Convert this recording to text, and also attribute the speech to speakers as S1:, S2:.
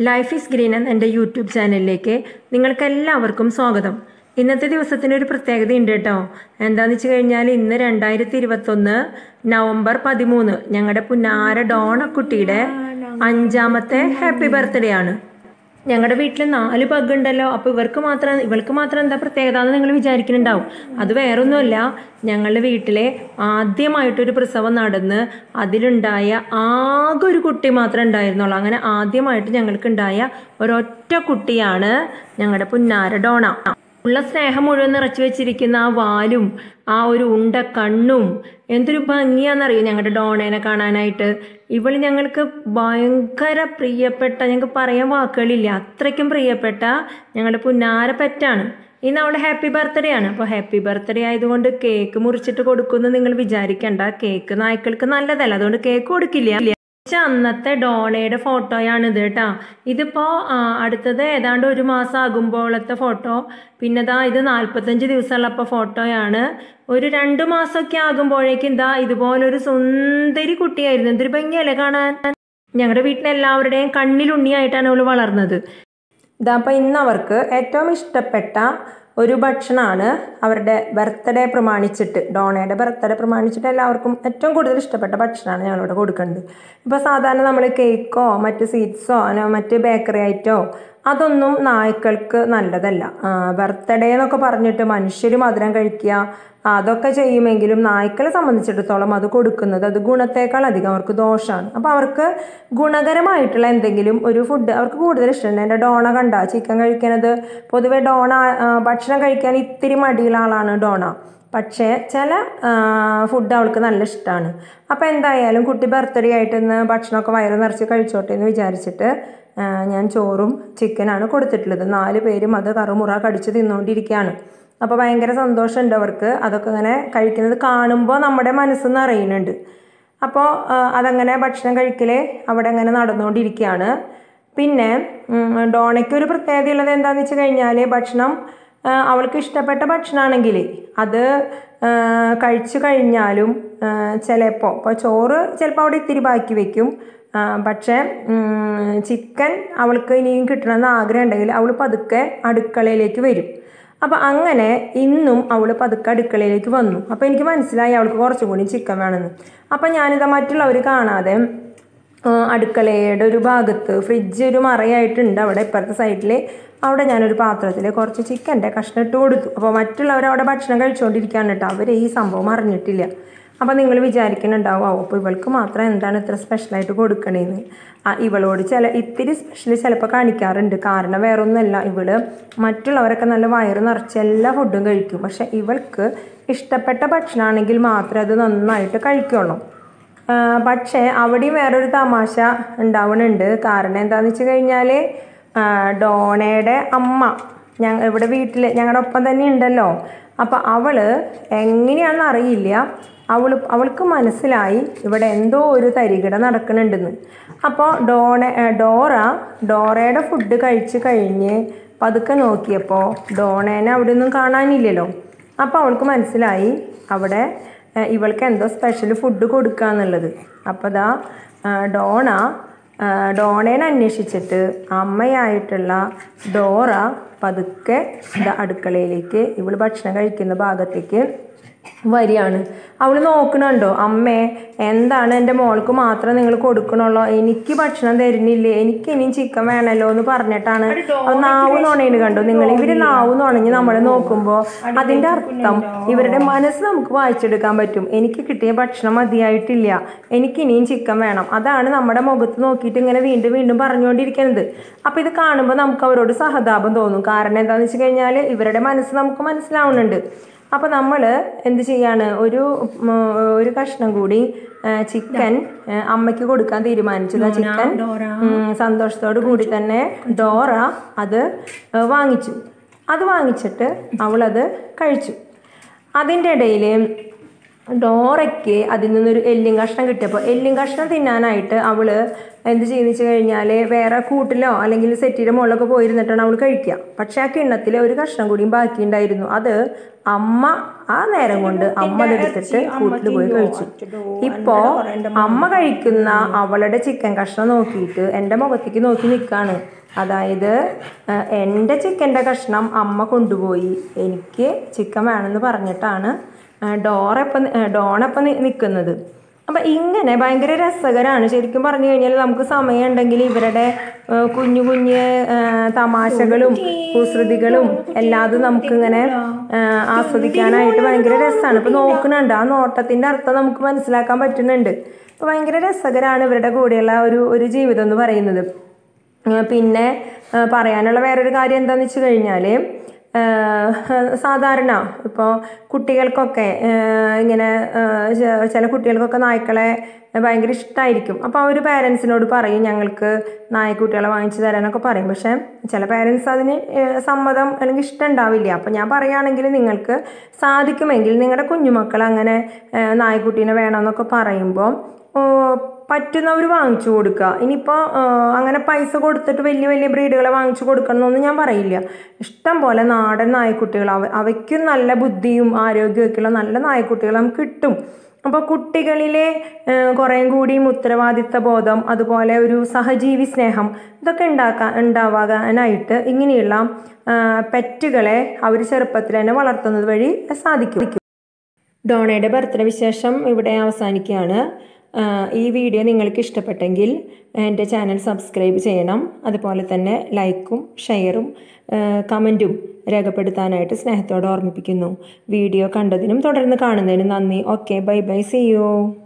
S1: life is green എന്ന എൻ്റെ YouTube ചാനലിലേക്ക് നിങ്ങൾക്കെല്ലാവർക്കും സ്വാഗതം ഇന്നത്തെ ദിവസത്തിന് ഒരു പ്രത്യേകത ഉണ്ട് കേട്ടോ എന്താന്ന് വെച്ച് കഴിഞ്ഞാൽ ഇന്ന് രണ്ടായിരത്തി ഇരുപത്തൊന്ന് നവംബർ പതിമൂന്ന് ഞങ്ങളുടെ പുന്നാര ഡോണക്കുട്ടിയുടെ അഞ്ചാമത്തെ ഹാപ്പി ബർത്ത്ഡേ ആണ് ഞങ്ങളുടെ വീട്ടിൽ നാല് പഗ് ഉണ്ടല്ലോ അപ്പോൾ ഇവർക്ക് മാത്രം ഇവൾക്ക് മാത്രം എന്താ പ്രത്യേകത എന്ന് നിങ്ങൾ വിചാരിക്കുന്നുണ്ടാവും അത് വേറൊന്നുമല്ല ഞങ്ങളുടെ വീട്ടിലെ ആദ്യമായിട്ടൊരു പ്രസവം നടന്ന് അതിലുണ്ടായ ആകെ ഒരു കുട്ടി മാത്രമേ ഉണ്ടായിരുന്നുള്ളൂ അങ്ങനെ ആദ്യമായിട്ട് ഞങ്ങൾക്ക് ഉണ്ടായ ഒരൊറ്റ കുട്ടിയാണ് ഞങ്ങളുടെ പുന്നാര ഡോണ ഉള്ള സ്നേഹം മുഴുവൻ നിറച്ചു വെച്ചിരിക്കുന്ന ആ വാലും ആ ഒരു ഉണ്ട കണ്ണും എന്തൊരു ഭംഗിയാണെന്നറിയോ ഞങ്ങളുടെ ഡോണേനെ കാണാനായിട്ട് ഇവൾ ഞങ്ങൾക്ക് ഭയങ്കര പ്രിയപ്പെട്ട ഞങ്ങൾക്ക് പറയാൻ വാക്കുകളില്ല അത്രയ്ക്കും പ്രിയപ്പെട്ട ഞങ്ങളുടെ പുന്നാര പെറ്റാണ് ഇന്ന് അവളുടെ ഹാപ്പി ബർത്ത്ഡേ ആണ് അപ്പോൾ ഹാപ്പി ബർത്ത്ഡേ ആയതുകൊണ്ട് കേക്ക് മുറിച്ചിട്ട് കൊടുക്കുമെന്ന് നിങ്ങൾ വിചാരിക്കണ്ട കേക്ക് നായ്ക്കൾക്ക് നല്ലതല്ല അതുകൊണ്ട് കേക്ക് കൊടുക്കില്ല പക്ഷെ അന്നത്തെ ഡോണയുടെ ഫോട്ടോയാണ് ഇത് കേട്ടാ ഇതിപ്പോ ആ, അടുത്തത് ഏതാണ്ട് ഒരു മാസം ആകുമ്പോഴത്തെ ഫോട്ടോ പിന്നെ ദാ ഇത് നാൽപ്പത്തഞ്ച് ദിവസമുള്ളപ്പോൾ ഫോട്ടോയാണ് ഒരു രണ്ട് മാസമൊക്കെ ആകുമ്പോഴേക്കും ഇതാ ഇതുപോലൊരു സുന്ദരി കുട്ടിയായിരുന്നു എന്തൊരു ഭംഗിയല്ലേ കാണാൻ ഞങ്ങളുടെ വീട്ടിലെല്ലാവരുടെയും കണ്ണിലുണ്ണിയായിട്ടാണ് അവൾ വളർന്നത് ഇതാ അപ്പോൾ ഇന്ന് അവർക്ക് ഏറ്റവും ഇഷ്ടപ്പെട്ട ഒരു ഭക്ഷണമാണ് അവരുടെ ബർത്ത്ഡേ പ്രമാണിച്ചിട്ട് ഡോണയുടെ ബർത്ത്ഡേ പ്രമാണിച്ചിട്ട് എല്ലാവർക്കും ഏറ്റവും കൂടുതൽ ഇഷ്ടപ്പെട്ട ഭക്ഷണമാണ് ഞങ്ങളിവിടെ കൊടുക്കുന്നത് ഇപ്പോൾ സാധാരണ നമ്മൾ കേക്കോ മറ്റ് സ്വീറ്റ്സോ അല്ല മറ്റ് ബേക്കറി ഐറ്റോ അതൊന്നും നായ്ക്കൾക്ക് നല്ലതല്ല ബർത്ത്ഡേ എന്നൊക്കെ പറഞ്ഞിട്ട് മനുഷ്യർ മധുരം കഴിക്കുക അതൊക്കെ ചെയ്യുമെങ്കിലും നായ്ക്കളെ സംബന്ധിച്ചിടത്തോളം അത് കൊടുക്കുന്നത് അത് ഗുണത്തേക്കാൾ അധികം അവർക്ക് ദോഷമാണ് അപ്പോൾ അവർക്ക് ഗുണകരമായിട്ടുള്ള എന്തെങ്കിലും ഒരു ഫുഡ് അവർക്ക് കൂടുതൽ ഇഷ്ടമുണ്ട് എൻ്റെ ഡോണ കണ്ട ചിക്കൻ കഴിക്കുന്നത് പൊതുവേ ഡോണ ആ, ഭക്ഷണം കഴിക്കാൻ ഇത്തിരി മടിയുള്ള ആളാണ് ഡോണ പക്ഷേ ചില ഫുഡ് അവൾക്ക് നല്ല ഇഷ്ടമാണ് അപ്പോൾ എന്തായാലും കുട്ടി ബർത്ത്ഡേ ആയിട്ട് ഇന്ന് ഭക്ഷണമൊക്കെ വയറ് നിറച്ച് കഴിച്ചോട്ടെ എന്ന് വിചാരിച്ചിട്ട് ആ, ഞാൻ ചോറും ചിക്കനാണ് കൊടുത്തിട്ടുള്ളത് നാല് പേരും അത് കറുമുറ കടിച്ച് തിന്നുകൊണ്ടിരിക്കുകയാണ് അപ്പോൾ ഭയങ്കര സന്തോഷമുണ്ട് അവർക്ക് അതൊക്കെ ഇങ്ങനെ കഴിക്കുന്നത് കാണുമ്പോൾ നമ്മുടെ മനസ്സ് നിറയുന്നുണ്ട് അപ്പോൾ ആ, അതങ്ങനെ ഭക്ഷണം കഴിക്കലേ അവിടെ അങ്ങനെ നടന്നുകൊണ്ടിരിക്കുകയാണ് പിന്നെ ഉം, ഡോണയ്ക്ക് ഒരു പ്രത്യേകതയുള്ളത് എന്താണെന്ന് വെച്ച് കഴിഞ്ഞാൽ ഭക്ഷണം ആ, അവൾക്ക് ഇഷ്ടപ്പെട്ട ഭക്ഷണമാണെങ്കിൽ അത് ആ, കഴിച്ചു കഴിഞ്ഞാലും ചിലപ്പോൾ ഇപ്പോൾ ചോറ് ചിലപ്പോൾ അവിടെ ഇത്തിരി ബാക്കി വെക്കും ആ, പക്ഷേ ഉം, ചിക്കൻ അവൾക്ക് ഇനിയും കിട്ടണമെന്ന് ആഗ്രഹം ഉണ്ടെങ്കിൽ അവൾ പതുക്കെ അടുക്കളയിലേക്ക് വരും അപ്പം അങ്ങനെ ഇന്നും അവൾ പതുക്കെ അടുക്കളയിലേക്ക് വന്നു അപ്പോൾ എനിക്ക് മനസ്സിലായി അവൾക്ക് കുറച്ചും കൂടി ചിക്കൻ വേണമെന്ന് അപ്പം ഞാനിതാ മറ്റുള്ളവർ കാണാതെ ആ, അടുക്കളയുടെ ഒരു ഭാഗത്ത് ഫ്രിഡ്ജ് ഒരു മറയായിട്ടുണ്ട് അവിടെ ഇപ്പുറത്തെ സൈഡിൽ അവിടെ ഞാനൊരു പാത്രത്തിൽ കുറച്ച് ചിക്കൻ്റെ കഷ്ണം ഇട്ട് കൊടുത്തു അപ്പോൾ മറ്റുള്ളവർ അവിടെ ഭക്ഷണം കഴിച്ചുകൊണ്ടിരിക്കുകയാണ് കേട്ടോ അവർ ഈ സംഭവം അറിഞ്ഞിട്ടില്ല അപ്പോൾ നിങ്ങൾ വിചാരിക്കുന്നുണ്ടാവും അപ്പോൾ ഇവൾക്ക് മാത്രം എന്താണ് ഇത്ര സ്പെഷ്യലായിട്ട് കൊടുക്കണേന്ന് ആ ഇവളോട് ചില ഇത്തിരി സ്പെഷ്യൽ ചിലപ്പോൾ കാണിക്കാറുണ്ട് കാരണം വേറൊന്നുമല്ല ഇവള് മറ്റുള്ളവരൊക്കെ നല്ല വയറ് നിറച്ച് എല്ലാ ഫുഡും കഴിക്കും പക്ഷെ ഇവൾക്ക് ഇഷ്ടപ്പെട്ട ഭക്ഷണമാണെങ്കിൽ മാത്രമേ അത് നന്നായിട്ട് കഴിക്കുള്ളൂ ആ, പക്ഷേ അവിടെയും വേറൊരു തമാശ ഉണ്ടാവുന്നുണ്ട് കാരണം എന്താണെന്ന് വെച്ച് കഴിഞ്ഞാൽ ഡോണയുടെ അമ്മ ഞങ്ങൾ ഇവിടെ വീട്ടിൽ ഞങ്ങളുടെ ഒപ്പം തന്നെ ഉണ്ടല്ലോ അപ്പോൾ അവള് എങ്ങനെയാണെന്ന് അറിയില്ല അവൾ അവൾക്ക് മനസ്സിലായി ഇവിടെ എന്തോ ഒരു തരികിട നടക്കുന്നുണ്ടെന്ന് അപ്പോൾ ഡോണ ഏ, ഡോറ ഡോറയുടെ ഫുഡ് കഴിച്ച് കഴിഞ്ഞ് പതുക്കെ നോക്കിയപ്പോൾ ഡോണേനെ അവിടെ ഒന്നും കാണാനില്ലല്ലോ അപ്പോൾ അവൾക്ക് മനസ്സിലായി അവിടെ ഏ, ഇവൾക്ക് എന്തോ സ്പെഷ്യൽ ഫുഡ് കൊടുക്കുക എന്നുള്ളത് അപ്പോൾ ദാ ആ, ഡോണ ആ, ഡോണേനെ അന്വേഷിച്ചിട്ട് അമ്മയായിട്ടുള്ള ഡോറ പതുക്കെ ദാ അടുക്കളയിലേക്ക് ഇവൾ ഭക്ഷണം കഴിക്കുന്ന ഭാഗത്തേക്ക് വരികയാണ് അവൾ നോക്കണുണ്ടോ അമ്മേ എന്താണ് എൻ്റെ മോൾക്ക് മാത്രം നിങ്ങൾ കൊടുക്കണുള്ളൂ എനിക്ക് ഭക്ഷണം തരുന്നില്ലേ എനിക്ക് ഇനിയും ചിക്കൻ വേണമല്ലോ എന്ന് പറഞ്ഞിട്ടാണ് അത് നാവ് നുണയിന് കണ്ടോ നിങ്ങൾ ഇവര് നാവ് നുണഞ്ഞ് നമ്മളെ നോക്കുമ്പോൾ അതിൻ്റെ അർത്ഥം ഇവരുടെ മനസ്സ് നമുക്ക് വായിച്ചെടുക്കാൻ പറ്റും എനിക്ക് കിട്ടിയ ഭക്ഷണം മതിയായിട്ടില്ല എനിക്ക് ഇനിയും ചിക്കൻ വേണം അതാണ് നമ്മുടെ മുഖത്ത് നോക്കിയിട്ട് ഇങ്ങനെ വീണ്ടും വീണ്ടും പറഞ്ഞുകൊണ്ടിരിക്കുന്നത് അപ്പോൾ ഇത് കാണുമ്പോൾ നമുക്ക് അവരോട് സഹതാപം തോന്നും കാരണം എന്താണെന്ന് വെച്ച് കഴിഞ്ഞാൽ ഇവരുടെ മനസ്സ് നമുക്ക് മനസ്സിലാവുന്നുണ്ട് അപ്പോൾ നമ്മൾ എന്ത് ചെയ്യാണ് ഒരു ഉം, ഒരു കഷ്ണം കൂടി ആ, ചിക്കൻ ആ, അമ്മയ്ക്ക് കൊടുക്കാൻ തീരുമാനിച്ചത് ആ ചിക്കൻ ഉം, സന്തോഷത്തോടു കൂടി തന്നെ ഡോറ അത് ആ, വാങ്ങിച്ചു അത് വാങ്ങിച്ചിട്ട് അവളത് കഴിച്ചു അതിൻ്റെ ഇടയിൽ ഡോറയ്ക്ക് അതിൽ നിന്നൊരു എല്ലും കഷ്ണം കിട്ടിയപ്പോൾ എല്ലും കഷ്ണം തിന്നാനായിട്ട് അവള് എന്ത് ചെയ്യുന്നു വെച്ച് കഴിഞ്ഞാൽ വേറെ കൂട്ടിലോ അല്ലെങ്കിൽ സെറ്റിയുടെ മുകളിലൊക്കെ പോയിരുന്നിട്ടാണ് അവൾ കഴിക്കുക പക്ഷെ ആ കിണ്ണത്തിൽ ഒരു കഷ്ണം കൂടിയും ബാക്കിയുണ്ടായിരുന്നു അത് അമ്മ ആ നേരം കൊണ്ട് അമ്മ അതെടുത്തിട്ട് കൂട്ടിൽ പോയി കഴിച്ചു ഇപ്പോ അമ്മ കഴിക്കുന്ന അവളുടെ ചിക്കൻ കഷ്ണം നോക്കിയിട്ട് എൻ്റെ മുഖത്തേക്ക് നോക്കി നിൽക്കാണ് അതായത് ഏഹ്, എൻ്റെ ചിക്കൻ്റെ കഷ്ണം അമ്മ കൊണ്ടുപോയി എനിക്ക് ചിക്കൻ വേണമെന്ന് പറഞ്ഞിട്ടാണ് ഡോറപ്പം ഡോണപ്പം നിൽക്കുന്നത് അപ്പം ഇങ്ങനെ ഭയങ്കര രസകരമാണ് ശരിക്കും പറഞ്ഞു കഴിഞ്ഞാൽ നമുക്ക് സമയമുണ്ടെങ്കിൽ ഇവരുടെ ഏഹ്, കുഞ്ഞു കുഞ്ഞ് ഏഹ്, തമാശകളും കുസൃതികളും എല്ലാതും നമുക്കിങ്ങനെ ഏഹ്, ആസ്വദിക്കാനായിട്ട് ഭയങ്കര രസമാണ് ഇപ്പം നോക്കുന്നുണ്ട് ആ നോട്ടത്തിൻ്റെ അർത്ഥം നമുക്ക് മനസ്സിലാക്കാൻ പറ്റുന്നുണ്ട് അപ്പോൾ ഭയങ്കര രസകരമാണ് ഇവരുടെ കൂടെയുള്ള ഒരു ഒരു ജീവിതം എന്ന് പറയുന്നത് ആ, പിന്നെ ആ, പറയാനുള്ള വേറൊരു കാര്യം എന്താണെന്ന് വെച്ച് കഴിഞ്ഞാൽ സാധാരണ ഇപ്പോൾ കുട്ടികൾക്കൊക്കെ ആ, ഇങ്ങനെ ആ, ചെ- ചില കുട്ടികൾക്കൊക്കെ നായ്ക്കളെ ഭയങ്കര ഇഷ്ടമായിരിക്കും അപ്പോൾ അവർ പാരൻസിനോട് പറയും ഞങ്ങൾക്ക് നായ്ക്കുട്ടികളെ വാങ്ങിച്ചു തരാനൊക്കെ പറയും പക്ഷേ ചില പാരൻസ് അതിന് ആ, സമ്മതം അല്ലെങ്കിൽ ഇഷ്ടം ഉണ്ടാവില്ല അപ്പോൾ ഞാൻ പറയുകയാണെങ്കിൽ നിങ്ങൾക്ക് സാധിക്കുമെങ്കിൽ നിങ്ങളുടെ കുഞ്ഞുമക്കൾ അങ്ങനെ ആ, നായ്ക്കുട്ടീനെ വേണമെന്നൊക്കെ പറയുമ്പോൾ ഓ, പറ്റുന്നവർ വാങ്ങിച്ചു കൊടുക്കുക ഇനിയിപ്പോൾ അങ്ങനെ പൈസ കൊടുത്തിട്ട് വലിയ വലിയ ബ്രീഡുകളെ വാങ്ങിച്ചു കൊടുക്കണമെന്നൊന്നും ഞാൻ പറയില്ല ഇഷ്ടം പോലെ നാടൻ നായ്ക്കുട്ടികൾ അവ അവയ്ക്കും നല്ല ബുദ്ധിയും ആരോഗ്യമൊക്കെയുള്ള നല്ല നായ്ക്കുട്ടികൾ നമുക്ക് കിട്ടും അപ്പോൾ കുട്ടികളിലെ ഏഹ്, കുറേയും കൂടിയും ഉത്തരവാദിത്ത ബോധം അതുപോലെ ഒരു സഹജീവി സ്നേഹം ഇതൊക്കെ ഉണ്ടാക്കാൻ ഉണ്ടാവാനായിട്ട് ഇങ്ങനെയുള്ള ഏഹ്, പെറ്റുകളെ അവർ ചെറുപ്പത്തിൽ തന്നെ വളർത്തുന്നത് വഴി സാധിക്കും ഡോണയുടെ ബർത്ത്ഡേ വിശേഷം ഇവിടെ അവസാനിക്കുകയാണ് ആഹ് ഈ വീഡിയോ നിങ്ങൾക്ക് ഇഷ്ടപ്പെട്ടെങ്കിൽ എൻ്റെ ചാനൽ സബ്സ്ക്രൈബ് ചെയ്യണം അതുപോലെ തന്നെ ലൈക്കും ഷെയറും ആഹ് കമൻറ്റും രേഖപ്പെടുത്താനായിട്ട് സ്നേഹത്തോടെ ഓർമ്മിപ്പിക്കുന്നു വീഡിയോ കണ്ടതിനും തുടർന്ന് കാണുന്നതിനും നന്ദി okay bye bye see U